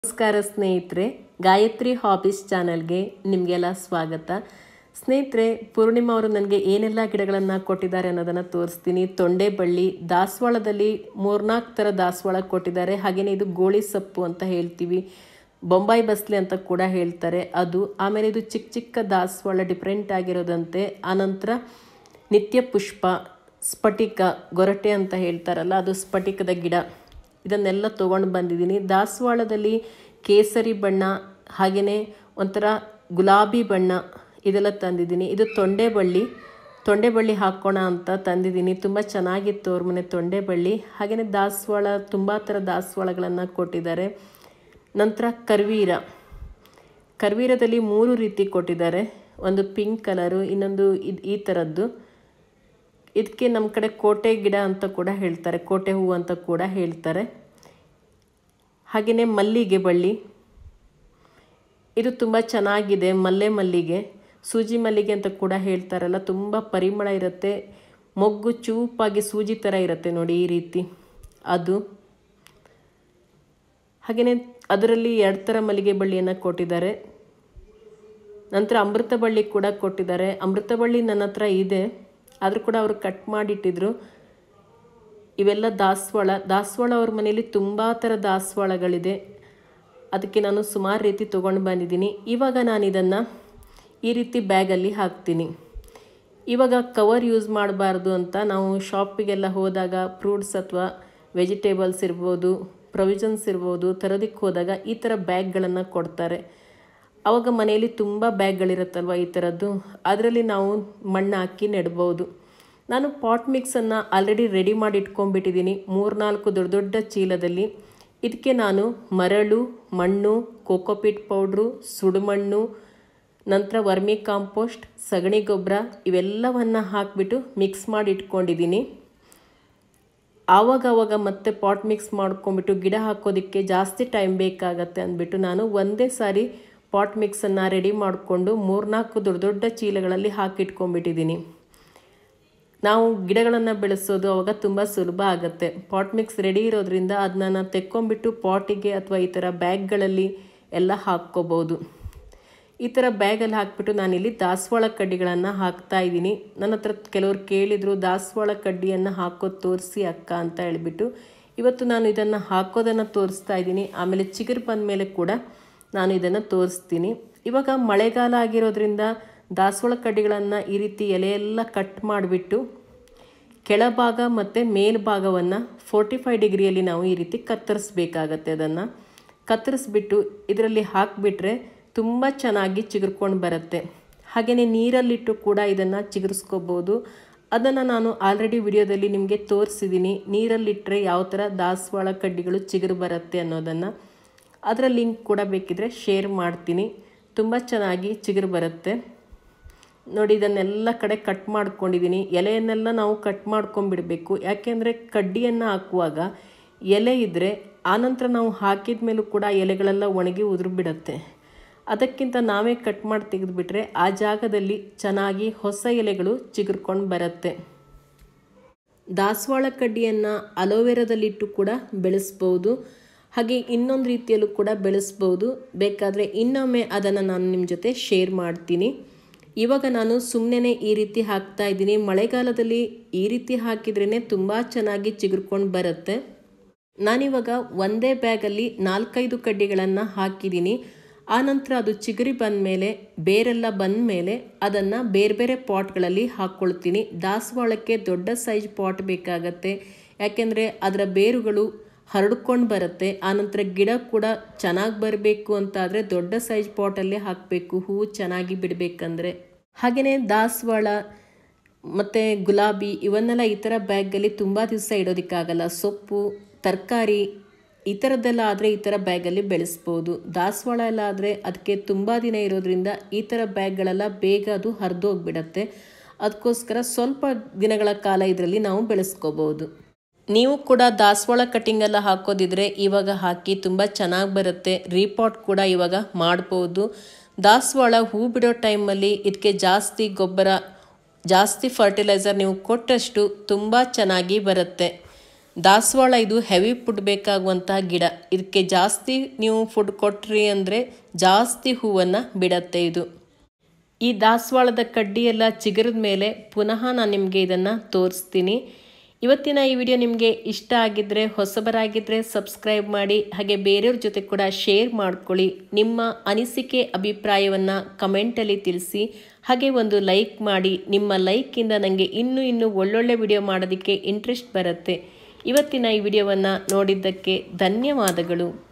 ನಮಸ್ಕಾರ ಸ್ನೇಹಿತರೆ ಗಾಯತ್ರಿ ಹಾಬೀಸ್ ಚಾನಲ್ಗೆ ನಿಮಗೆಲ್ಲ ಸ್ವಾಗತ ಸ್ನೇಹಿತರೆ ಪೂರ್ಣಿಮಾ ಅವರು ನನಗೆ ಏನೆಲ್ಲ ಗಿಡಗಳನ್ನು ಕೊಟ್ಟಿದ್ದಾರೆ ಅನ್ನೋದನ್ನು ತೋರಿಸ್ತೀನಿ ತೊಂಡೆ ಬಳ್ಳಿ ದಾಸವಾಳದಲ್ಲಿ ಮೂರ್ನಾಲ್ಕು ಥರ ದಾಸವಾಳ ಕೊಟ್ಟಿದ್ದಾರೆ ಹಾಗೆಯೇ ಇದು ಗೋಳಿ ಸೊಪ್ಪು ಅಂತ ಹೇಳ್ತೀವಿ ಬೊಂಬಾಯಿ ಬಸ್ಲೆ ಅಂತ ಕೂಡ ಹೇಳ್ತಾರೆ ಅದು ಆಮೇಲೆ ಇದು ಚಿಕ್ಕ ಚಿಕ್ಕ ದಾಸವಾಳ ಡಿಫ್ರೆಂಟ್ ಆಗಿರೋದಂತೆ ಆನಂತರ ನಿತ್ಯ ಪುಷ್ಪ ಸ್ಫಟಿಕ ಗೊರಟೆ ಅಂತ ಹೇಳ್ತಾರಲ್ಲ ಅದು ಸ್ಫಟಿಕದ ಗಿಡ ಇದನ್ನೆಲ್ಲ ತೊಗೊಂಡು ಬಂದಿದ್ದೀನಿ ದಾಸವಾಳದಲ್ಲಿ ಕೇಸರಿ ಬಣ್ಣ ಹಾಗೆಯೇ ಒಂಥರ ಗುಲಾಬಿ ಬಣ್ಣ ಇದೆಲ್ಲ ತಂದಿದ್ದೀನಿ ಇದು ತೊಂಡೆ ಬಳ್ಳಿ ತೊಂಡೆ ಬಳ್ಳಿ ಹಾಕೋಣ ಅಂತ ತಂದಿದ್ದೀನಿ ತುಂಬ ಚೆನ್ನಾಗಿತ್ತು ಅವ್ರ ಮನೆ ತೊಂಡೆ ಬಳ್ಳಿ ಹಾಗೆಯೇ ದಾಸವಾಳ ತುಂಬ ಥರ ದಾಸವಾಳಗಳನ್ನು ಕೊಟ್ಟಿದ್ದಾರೆ ನಂತರ ಕರ್ವೀರ ಕರ್ವೀರದಲ್ಲಿ ಮೂರು ರೀತಿ ಕೊಟ್ಟಿದ್ದಾರೆ ಒಂದು ಪಿಂಕ್ ಕಲರು ಇನ್ನೊಂದು ಇದು ಈ ಥರದ್ದು ಇದಕ್ಕೆ ನಮ್ಮ ಕಡೆ ಕೋಟೆ ಗಿಡ ಅಂತ ಕೂಡ ಹೇಳ್ತಾರೆ ಕೋಟೆ ಹೂವು ಅಂತ ಕೂಡ ಹೇಳ್ತಾರೆ ಹಾಗೆಯೇ ಮಲ್ಲಿಗೆ ಬಳ್ಳಿ ಇದು ತುಂಬ ಚೆನ್ನಾಗಿದೆ ಮಲ್ಲೆ ಮಲ್ಲಿಗೆ ಸೂಜಿ ಮಲ್ಲಿಗೆ ಅಂತ ಕೂಡ ಹೇಳ್ತಾರಲ್ಲ ತುಂಬ ಪರಿಮಳ ಇರುತ್ತೆ ಮೊಗ್ಗು ಚೂಪಾಗಿ ಸೂಜಿ ಥರ ಇರುತ್ತೆ ನೋಡಿ ಈ ರೀತಿ ಅದು ಹಾಗೆಯೇ ಅದರಲ್ಲಿ ಎರಡು ಥರ ಮಲ್ಲಿಗೆ ಬಳ್ಳಿಯನ್ನು ಕೊಟ್ಟಿದ್ದಾರೆ ನಂತರ ಅಮೃತ ಬಳ್ಳಿ ಕೂಡ ಕೊಟ್ಟಿದ್ದಾರೆ ಅಮೃತ ಬಳ್ಳಿ ನನ್ನ ಹತ್ರ ಇದೆ ಆದರೂ ಕೂಡ ಅವರು ಕಟ್ ಮಾಡಿಟ್ಟಿದ್ರು ಇವೆಲ್ಲ ದಾಸವಾಳ ದಾಸವಾಳ ಅವ್ರ ಮನೇಲಿ ತುಂಬ ಥರ ದಾಸವಾಳಗಳಿದೆ ಅದಕ್ಕೆ ನಾನು ಸುಮಾರು ರೀತಿ ತೊಗೊಂಡು ಬಂದಿದ್ದೀನಿ ಇವಾಗ ನಾನು ಇದನ್ನು ಈ ರೀತಿ ಬ್ಯಾಗಲ್ಲಿ ಹಾಕ್ತೀನಿ ಇವಾಗ ಕವರ್ ಯೂಸ್ ಮಾಡಬಾರ್ದು ಅಂತ ನಾವು ಶಾಪಿಗೆಲ್ಲ ಹೋದಾಗ ಫ್ರೂಟ್ಸ್ ಅಥವಾ ವೆಜಿಟೇಬಲ್ಸ್ ಇರ್ಬೋದು ಪ್ರೊವಿಷನ್ಸ್ ಇರ್ಬೋದು ತರೋದಕ್ಕೆ ಹೋದಾಗ ಈ ಥರ ಬ್ಯಾಗ್ಗಳನ್ನು ಕೊಡ್ತಾರೆ ಆವಾಗ ಮನೆಯಲ್ಲಿ ತುಂಬ ಬ್ಯಾಗ್ಗಳಿರುತ್ತಲ್ವ ಈ ಥರದ್ದು ಅದರಲ್ಲಿ ನಾವು ಮಣ್ಣು ಹಾಕಿ ನೆಡ್ಬೋದು ನಾನು ಪಾಟ್ ಮಿಕ್ಸನ್ನು ಆಲ್ರೆಡಿ ರೆಡಿ ಮಾಡಿ ಇಟ್ಕೊಂಡ್ಬಿಟ್ಟಿದ್ದೀನಿ ಮೂರ್ನಾಲ್ಕು ದೊಡ್ಡ ದೊಡ್ಡ ಚೀಲದಲ್ಲಿ ಇದಕ್ಕೆ ನಾನು ಮರಳು ಮಣ್ಣು ಕೋಕೋಪಿಟ್ ಪೌಡ್ರು ಸುಡುಮಣ್ಣು ನಂತರ ವರ್ಮಿ ಕಾಂಪೋಸ್ಟ್ ಸಗಣಿ ಗೊಬ್ಬರ ಇವೆಲ್ಲವನ್ನು ಹಾಕಿಬಿಟ್ಟು ಮಿಕ್ಸ್ ಮಾಡಿ ಇಟ್ಕೊಂಡಿದ್ದೀನಿ ಆವಾಗ ಆವಾಗ ಮತ್ತೆ ಪಾಟ್ ಮಿಕ್ಸ್ ಮಾಡ್ಕೊಂಬಿಟ್ಟು ಗಿಡ ಹಾಕೋದಕ್ಕೆ ಜಾಸ್ತಿ ಟೈಮ್ ಬೇಕಾಗತ್ತೆ ಅಂದ್ಬಿಟ್ಟು ನಾನು ಒಂದೇ ಸಾರಿ ಪಾಟ್ ಮಿಕ್ಸನ್ನು ರೆಡಿ ಮಾಡಿಕೊಂಡು ಮೂರ್ನಾಲ್ಕು ದೊಡ್ಡ ದೊಡ್ಡ ಚೀಲಗಳಲ್ಲಿ ಹಾಕಿಟ್ಕೊಂಡ್ಬಿಟ್ಟಿದ್ದೀನಿ ನಾವು ಗಿಡಗಳನ್ನು ಬೆಳೆಸೋದು ಅವಾಗ ತುಂಬ ಸುಲಭ ಆಗುತ್ತೆ ಪಾಟ್ ಮಿಕ್ಸ್ ರೆಡಿ ಇರೋದ್ರಿಂದ ಅದನ್ನ ತೆಕ್ಕೊಂಬಿಟ್ಟು ಪಾಟಿಗೆ ಅಥವಾ ಈ ಥರ ಬ್ಯಾಗ್ಗಳಲ್ಲಿ ಎಲ್ಲ ಹಾಕ್ಕೋಬೋದು ಈ ಥರ ಬ್ಯಾಗಲ್ಲಿ ಹಾಕ್ಬಿಟ್ಟು ನಾನಿಲ್ಲಿ ದಾಸವಾಳ ಕಡ್ಡಿಗಳನ್ನು ಹಾಕ್ತಾ ಇದ್ದೀನಿ ನನ್ನ ಹತ್ರ ಕೆಲವರು ಕೇಳಿದರು ದಾಸವಾಳ ಕಡ್ಡಿಯನ್ನು ಹಾಕೋದು ತೋರಿಸಿ ಅಕ್ಕ ಅಂತ ಹೇಳಿಬಿಟ್ಟು ಇವತ್ತು ನಾನು ಇದನ್ನು ಹಾಕೋದನ್ನು ತೋರಿಸ್ತಾ ಇದ್ದೀನಿ ಆಮೇಲೆ ಚಿಗುರು ಬಂದ ಮೇಲೆ ಕೂಡ ನಾನು ಇದನ್ನು ತೋರಿಸ್ತೀನಿ ಇವಾಗ ಮಳೆಗಾಲ ಆಗಿರೋದ್ರಿಂದ ದಾಸವಾಳ ಕಡ್ಡಿಗಳನ್ನು ಈ ರೀತಿ ಎಲೆಯೆಲ್ಲ ಕಟ್ ಮಾಡಿಬಿಟ್ಟು ಕೆಳಭಾಗ ಮತ್ತು ಮೇಲ್ಭಾಗವನ್ನು ಫೋರ್ಟಿ ಫೈವ್ ಡಿಗ್ರಿಯಲ್ಲಿ ನಾವು ಈ ರೀತಿ ಕತ್ತರಿಸ್ಬೇಕಾಗತ್ತೆ ಅದನ್ನು ಕತ್ತರಿಸ್ಬಿಟ್ಟು ಇದರಲ್ಲಿ ಹಾಕಿಬಿಟ್ರೆ ತುಂಬ ಚೆನ್ನಾಗಿ ಚಿಗುರ್ಕೊಂಡು ಬರುತ್ತೆ ಹಾಗೆಯೇ ನೀರಲ್ಲಿಟ್ಟು ಕೂಡ ಇದನ್ನು ಚಿಗುರಿಸ್ಕೋಬೋದು ಅದನ್ನು ನಾನು ಆಲ್ರೆಡಿ ವಿಡಿಯೋದಲ್ಲಿ ನಿಮಗೆ ತೋರಿಸಿದ್ದೀನಿ ನೀರಲ್ಲಿಟ್ಟರೆ ಯಾವ ಥರ ದಾಸವಾಳ ಕಡ್ಡಿಗಳು ಚಿಗುರು ಬರುತ್ತೆ ಅನ್ನೋದನ್ನು ಅದರ ಲಿಂಕ್ ಕೂಡ ಬೇಕಿದ್ರೆ ಶೇರ್ ಮಾಡ್ತೀನಿ ತುಂಬ ಚೆನ್ನಾಗಿ ಚಿಗುರು ಬರುತ್ತೆ ನೋಡಿ ಇದನ್ನೆಲ್ಲ ಕಡೆ ಕಟ್ ಮಾಡ್ಕೊಂಡಿದ್ದೀನಿ ಎಲೆಯನ್ನೆಲ್ಲ ನಾವು ಕಟ್ ಮಾಡ್ಕೊಂಬಿಡಬೇಕು ಯಾಕೆಂದರೆ ಕಡ್ಡಿಯನ್ನು ಹಾಕುವಾಗ ಎಲೆ ಇದ್ದರೆ ಆನಂತರ ನಾವು ಹಾಕಿದ ಮೇಲೂ ಕೂಡ ಎಲೆಗಳೆಲ್ಲ ಒಣಗಿ ಉದುರು ಬಿಡುತ್ತೆ ಅದಕ್ಕಿಂತ ನಾವೇ ಕಟ್ ಮಾಡಿ ತೆಗೆದುಬಿಟ್ರೆ ಆ ಜಾಗದಲ್ಲಿ ಚೆನ್ನಾಗಿ ಹೊಸ ಎಲೆಗಳು ಚಿಗುರ್ಕೊಂಡು ಬರುತ್ತೆ ದಾಸವಾಳ ಕಡ್ಡಿಯನ್ನು ಅಲೋವೆರಾದಲ್ಲಿಟ್ಟು ಕೂಡ ಬೆಳೆಸ್ಬೋದು ಹಾಗೆ ಇನ್ನೊಂದು ರೀತಿಯಲ್ಲೂ ಕೂಡ ಬೆಳೆಸ್ಬೋದು ಬೇಕಾದರೆ ಇನ್ನೊಮ್ಮೆ ಅದನ್ನು ನಾನು ನಿಮ್ಮ ಜೊತೆ ಶೇರ್ ಮಾಡ್ತೀನಿ ಇವಾಗ ನಾನು ಸುಮ್ಮನೆ ಈ ರೀತಿ ಹಾಕ್ತಾ ಇದ್ದೀನಿ ಮಳೆಗಾಲದಲ್ಲಿ ಈ ರೀತಿ ಹಾಕಿದ್ರೇ ತುಂಬ ಚೆನ್ನಾಗಿ ಚಿಗುರ್ಕೊಂಡು ಬರುತ್ತೆ ನಾನಿವಾಗ ಒಂದೇ ಬ್ಯಾಗಲ್ಲಿ ನಾಲ್ಕೈದು ಕಡ್ಡಿಗಳನ್ನು ಹಾಕಿದ್ದೀನಿ ಆನಂತರ ಅದು ಚಿಗುರಿ ಬಂದ ಮೇಲೆ ಬೇರೆಲ್ಲ ಬಂದ ಮೇಲೆ ಅದನ್ನು ಬೇರೆ ಬೇರೆ ಪಾಟ್ಗಳಲ್ಲಿ ಹಾಕ್ಕೊಳ್ತೀನಿ ದಾಸವಾಳಕ್ಕೆ ದೊಡ್ಡ ಸೈಜ್ ಪಾಟ್ ಬೇಕಾಗತ್ತೆ ಯಾಕೆಂದರೆ ಅದರ ಬೇರುಗಳು ಹರಡ್ಕೊಂಡು ಬರುತ್ತೆ ಆನಂತರ ಗಿಡ ಕೂಡ ಚೆನ್ನಾಗಿ ಬರಬೇಕು ಅಂತಾದರೆ ದೊಡ್ಡ ಸೈಜ್ ಪಾಟಲ್ಲೇ ಹಾಕಬೇಕು ಹೂವು ಚೆನ್ನಾಗಿ ಬಿಡಬೇಕಂದ್ರೆ ಹಾಗೆಯೇ ದಾಸವಾಳ ಮತ್ತು ಗುಲಾಬಿ ಇವನ್ನೆಲ್ಲ ಈ ಥರ ಬ್ಯಾಗಲ್ಲಿ ತುಂಬ ದಿವಸ ಇಡೋದಕ್ಕಾಗಲ್ಲ ಸೊಪ್ಪು ತರಕಾರಿ ಈ ಥರದ್ದೆಲ್ಲ ಆದರೆ ಈ ಥರ ಬ್ಯಾಗಲ್ಲಿ ಬೆಳೆಸ್ಬೋದು ದಾಸವಾಳ ಎಲ್ಲ ಆದರೆ ಅದಕ್ಕೆ ತುಂಬ ದಿನ ಇರೋದ್ರಿಂದ ಈ ಥರ ಬ್ಯಾಗ್ಗಳೆಲ್ಲ ಬೇಗ ಅದು ಹರಿದೋಗ್ಬಿಡತ್ತೆ ಅದಕ್ಕೋಸ್ಕರ ಸ್ವಲ್ಪ ದಿನಗಳ ಕಾಲ ಇದರಲ್ಲಿ ನಾವು ಬೆಳೆಸ್ಕೋಬೋದು ನೀವು ಕೂಡ ದಾಸವಾಳ ಕಟ್ಟಿಂಗೆಲ್ಲ ಹಾಕೋದಿದ್ರೆ ಇವಾಗ ಹಾಕಿ ತುಂಬ ಚೆನ್ನಾಗಿ ಬರುತ್ತೆ ರೀಪಾಟ್ ಕೂಡ ಇವಾಗ ಮಾಡ್ಬೋದು ದಾಸವಾಳ ಹೂ ಬಿಡೋ ಟೈಮಲ್ಲಿ ಇದಕ್ಕೆ ಜಾಸ್ತಿ ಗೊಬ್ಬರ ಜಾಸ್ತಿ ಫರ್ಟಿಲೈಸರ್ ನೀವು ಕೊಟ್ಟಷ್ಟು ತುಂಬ ಚೆನ್ನಾಗಿ ಬರುತ್ತೆ ದಾಸವಾಳ ಇದು ಹೆವಿ ಫುಡ್ ಬೇಕಾಗುವಂತಹ ಗಿಡ ಇದಕ್ಕೆ ಜಾಸ್ತಿ ನೀವು ಫುಡ್ ಕೊಟ್ರಿ ಅಂದರೆ ಜಾಸ್ತಿ ಹೂವನ್ನು ಬಿಡತ್ತೆ ಇದು ಈ ದಾಸವಾಳದ ಕಡ್ಡಿ ಎಲ್ಲ ಚಿಗುರಿದ ಮೇಲೆ ಪುನಃ ನಾನು ನಿಮಗೆ ಇದನ್ನು ತೋರಿಸ್ತೀನಿ ಇವತ್ತಿನ ಈ ವಿಡಿಯೋ ನಿಮಗೆ ಇಷ್ಟ ಆಗಿದ್ದರೆ ಹೊಸಬರಾಗಿದ್ದರೆ ಸಬ್ಸ್ಕ್ರೈಬ್ ಮಾಡಿ ಹಾಗೆ ಬೇರೆಯವ್ರ ಜೊತೆ ಕೂಡ ಶೇರ್ ಮಾಡ್ಕೊಳ್ಳಿ ನಿಮ್ಮ ಅನಿಸಿಕೆ ಅಭಿಪ್ರಾಯವನ್ನು ಕಮೆಂಟಲ್ಲಿ ತಿಳಿಸಿ ಹಾಗೆ ಒಂದು ಲೈಕ್ ಮಾಡಿ ನಿಮ್ಮ ಲೈಕಿಂದ ನನಗೆ ಇನ್ನೂ ಇನ್ನೂ ಒಳ್ಳೊಳ್ಳೆ ವಿಡಿಯೋ ಮಾಡೋದಕ್ಕೆ ಇಂಟ್ರೆಸ್ಟ್ ಬರುತ್ತೆ ಇವತ್ತಿನ ಈ ವಿಡಿಯೋವನ್ನು ನೋಡಿದ್ದಕ್ಕೆ ಧನ್ಯವಾದಗಳು